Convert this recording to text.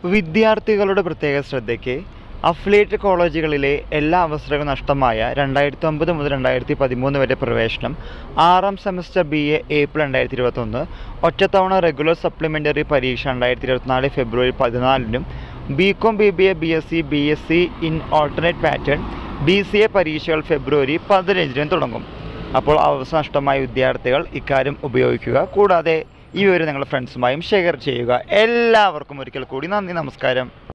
വിദ്യാർത്ഥികളുടെ പ്രത്യേക ശ്രദ്ധയ്ക്ക് അഫിലിയേറ്റ് കോളേജുകളിലെ എല്ലാ അവസരങ്ങളും നഷ്ടമായ രണ്ടായിരത്തി ഒമ്പത് മുതൽ രണ്ടായിരത്തി പതിമൂന്ന് വരെ പ്രവേശനം ആറാം സെമസ്റ്റർ ബി എ ഏപ്രിൽ രണ്ടായിരത്തി ഇരുപത്തൊന്ന് ഒറ്റത്തവണ റെഗുലർ സപ്ലിമെൻ്ററി പരീക്ഷ രണ്ടായിരത്തി ഇരുപത്തിനാല് ഫെബ്രുവരി പതിനാലിനും B com B B A B S C B S C in alternate pattern B C A പരീക്ഷകൾ ഫെബ്രുവരി പതിനഞ്ചിനും തുടങ്ങും അപ്പോൾ അവസരം നഷ്ടമായ വിദ്യാർത്ഥികൾ ഇക്കാര്യം ഉപയോഗിക്കുക കൂടാതെ ഈ വിവരം നിങ്ങളുടെ ഫ്രണ്ട്സുമായും ഷെയർ ചെയ്യുക എല്ലാവർക്കും ഒരിക്കൽ കൂടി നന്ദി നമസ്കാരം